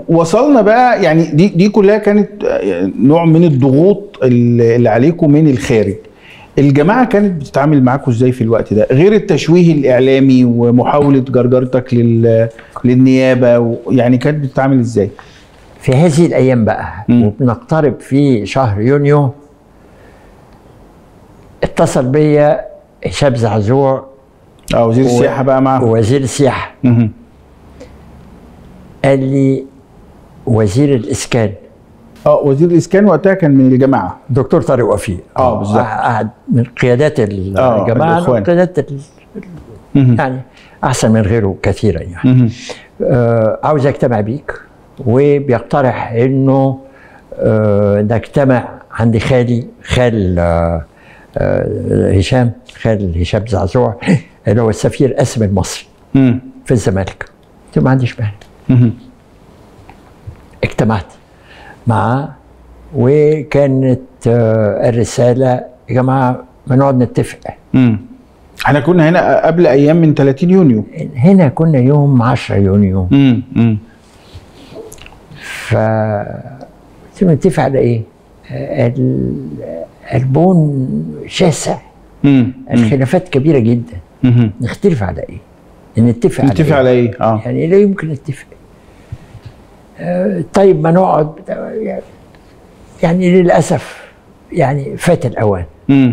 وصلنا بقى يعني دي دي كلها كانت آه، نوع من الضغوط اللي اللي عليكم من الخارج الجماعه كانت بتتعامل معاكم ازاي في الوقت ده غير التشويه الاعلامي ومحاوله جرجرتك لل للنيابه و- يعني كانت بتتعامل ازاي في هذه الايام بقى مم. وبنقترب في شهر يونيو اتصل بيا هشام زعزوع اه وزير السياحه بقى معاهم وزير السياحه مهم. قال لي وزير الاسكان اه وزير الاسكان وقتها كان من الجماعه دكتور طارق وفيق آه، بالظبط. قعد من قيادات ال- آه، الجماعه الإخوان. من قيادات ال- مهم. يعني احسن من غيره كثيرا يعني مهم. آه عاوز اجتمع بيك وبيقترح انه آه نجتمع عند خالي خال آه آه هشام خال هشام زعزوع اللي هو السفير اسم المصري مم. في الزمالك قلت له ما عنديش مانع مهم. اجتمعت معاه وكانت آه الرساله يا جماعه ما نقعد نتفق مم. احنا كنا هنا قبل ايام من 30 يونيو هنا كنا يوم 10 يونيو مم. مم. ف قلت له نتفق على ايه؟ ال- البون شاسع مم. الخلافات كبيره جدا مهم. نختلف على ايه؟ نتفق على نتفق إيه؟ على ايه اه يعني لا يمكن نتفق آه، طيب ما نقعد يعني للاسف يعني فات الاوان مم.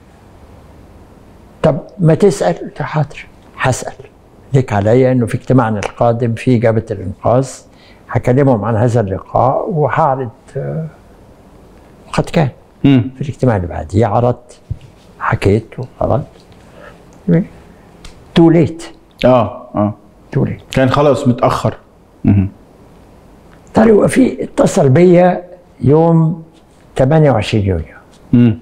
طب ما تسال قلت له حاضر هسال ليك عليا انه في اجتماعنا القادم في جبهه الانقاذ هكلمهم عن هذا اللقاء وهعرض آه، وقد كان مم. في الاجتماع اللي بعديه عرضت حكيت وعرضت تو ليت اه اه تو ليت كان خلاص متاخر مهم. طارق وفي اتصل بيا يوم 28 يونيو مم.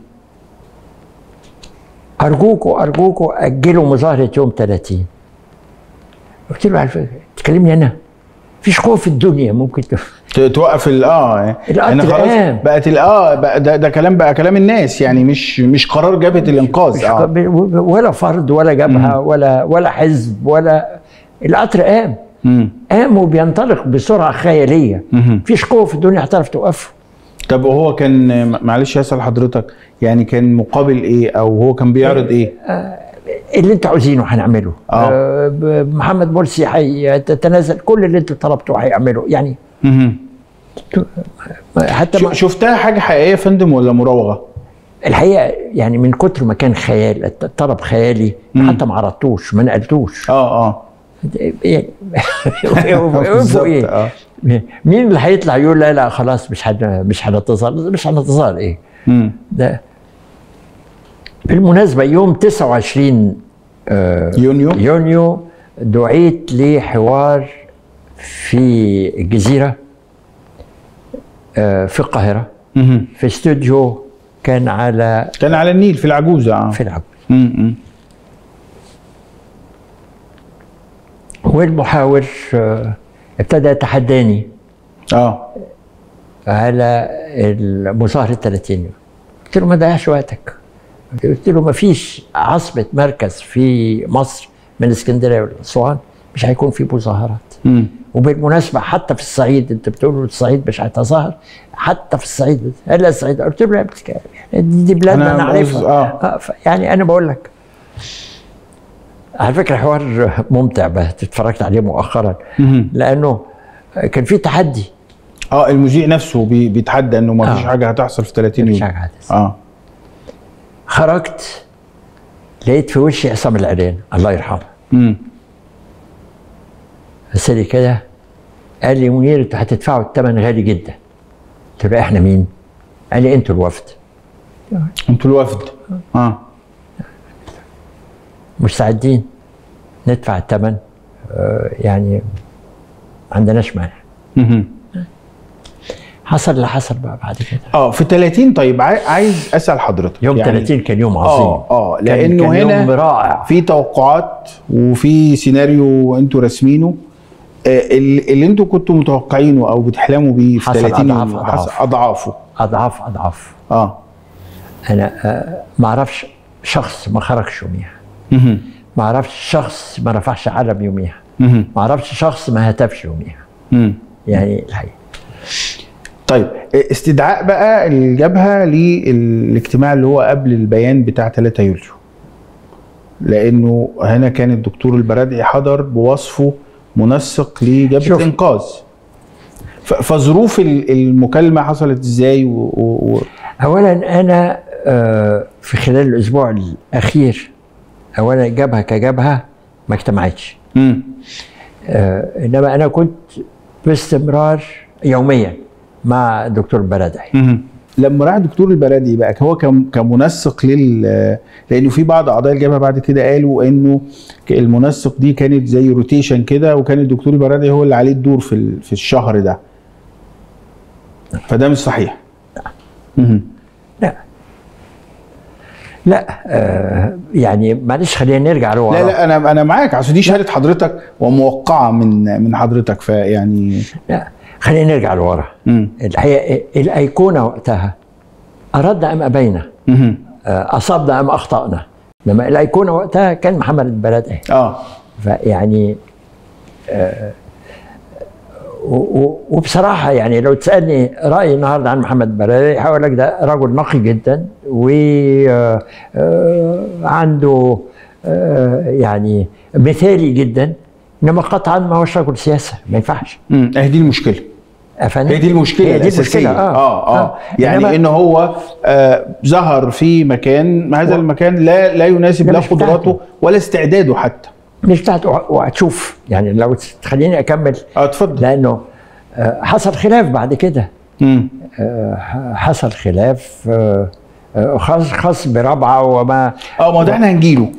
ارجوكوا ارجوكوا اجلوا مظاهره يوم 30 قلت له على فكره تكلمني انا مفيش قوه في الدنيا ممكن ت- ت- توقف ال اه القطر يعني خلاص قام. بقت ال اه بقى ده, ده كلام بقى كلام الناس يعني مش مش قرار جبهه الانقاذ مش اه ق- ولا فرد ولا جبهه ولا ولا حزب ولا القطر قام مم. قام وبينطلق بسرعه خياليه مهم. مفيش قوه في الدنيا هتعرف توقفه طب وهو كان معلش اسال حضرتك يعني كان مقابل ايه او هو كان بيعرض ايه؟ اللي انتوا عاوزينه هنعمله آه. آه، ب- محمد مرسي هيتنازل كل اللي انتوا طلبتوه هيعمله يعني مهم. حتى شو- ما شفتها حاجه حقيقيه يا فندم ولا مراوغه؟ الحقيقه يعني من كتر ما كان خيال الطلب خيالي حتى ما عرضتوش ما نقلتوش اه اه يعني بالظبط، وقفوا ايه اه مين اللي هيطلع يقول لا لا خلاص مش هن مش هنتصل مش هنتصل ايه مم. ده بالمناسبه يوم 29 آه، يونيو يونيو دعيت لحوار في الجزيره آه، في القاهره مهم. في استوديو كان على كان على النيل في العجوزه اه في العب مم. مم. والمحاور آه، ابتدى يتحداني اه على مظاهره 30 يوم قلت له ما تضيعش وقتك قلت له ما فيش عاصمه مركز في مصر من اسكندريه والاسوان مش هيكون في مظاهرات مم. وبالمناسبه حتى في الصعيد انت بتقول الصعيد مش هيتظاهر حتى في الصعيد هلا الصعيد قلت له لا بتك- دي دي بلادنا أنا نعرفها بقول- آه. آه، ف- يعني انا بقول لك على فكره حوار ممتع بقى اتفرجت عليه مؤخرا مهم. لانه كان في تحدي اه المذيع نفسه بي بيتحدى انه ما فيش آه. حاجه هتحصل في 30 مش يوم حاجه حدث اه خرجت لقيت في وشي عصام العريان الله يرحمه مم. بس لي كده قال لي منير انتوا هتدفعوا الثمن غالي جدا قلت له احنا مين؟ قال لي انتوا الوفد انتوا الوفد اه مستعدين ندفع الثمن آه، يعني ما عندناش مانع مهم. حصل اللي حصل بقى بعد كده اه في 30 طيب عاي- عايز اسال حضرتك يوم 30 كان يوم عظيم اه اه كان- لانه كان هنا يوم رائع في توقعات وفي سيناريو انتوا راسمينه آه، اللي اللي انتوا كنتوا متوقعينه او بتحلموا بيه في حصل 30 يوم أضعاف- أضعاف. حصل اضعافه اضعاف اضعاف اه انا آه، ما اعرفش شخص ما خرجش يوميها مهم. ما اعرفش شخص ما رفعش علم يوميها مهم. ما اعرفش شخص ما هتفش يوميها مم. يعني الحقيقه طيب استدعاء بقى الجبهه للاجتماع اللي هو قبل البيان بتاع 3 يوليو لانه هنا كان الدكتور البرادعي حضر بوصفه منسق لجبهه شوف. انقاذ ف- فظروف ال- المكالمه حصلت ازاي و... و... و... اولا انا آه، في خلال الاسبوع الاخير اولا الجبهه كجبهه ما اجتمعتش مم. آه، انما انا كنت باستمرار يوميا مع الدكتور بردعي مم. لما راح الدكتور البلدي بقى هو كم- كمنسق لل لانه في بعض اعضاء الجبهه بعد كده قالوا انه ك- المنسق دي كانت زي روتيشن كده وكان الدكتور البلدي هو اللي عليه الدور في ال- في الشهر ده فده مش صحيح مم. لا لا آه يعني معلش خلينا نرجع لورا لا لا انا انا معاك عشان دي شهاده حضرتك وموقعه من من حضرتك فيعني لا خلينا نرجع لورا مم. الحقيقه الايقونه وقتها اردنا ام ابينا مم. آه، اصبنا ام اخطانا لما الايقونه وقتها كان محمد البلدعي اه فيعني آه، و- و- وبصراحه يعني لو تسالني رايي النهارده عن محمد بلدي هقول لك ده رجل نقي جدا وعنده يعني مثالي جدا انما قطعا ما هوش رجل سياسه ما ينفعش مم. اهي دي المشكله أفندم؟ هي دي المشكله هي دي الاساسيه المشكله اه اه يعني إنما- ان هو آه ظهر في مكان هذا و- المكان لا لا يناسب لا لا مش قدراته بتاعته. ولا استعداده حتى مش بتاعت وهتشوف يعني لو تخليني اكمل اه اتفضل لانه آه، حصل خلاف بعد كده مم. آه، حصل خلاف آه، آه، خاص خاص برابعه وما اه ما هو ده احنا هنجيله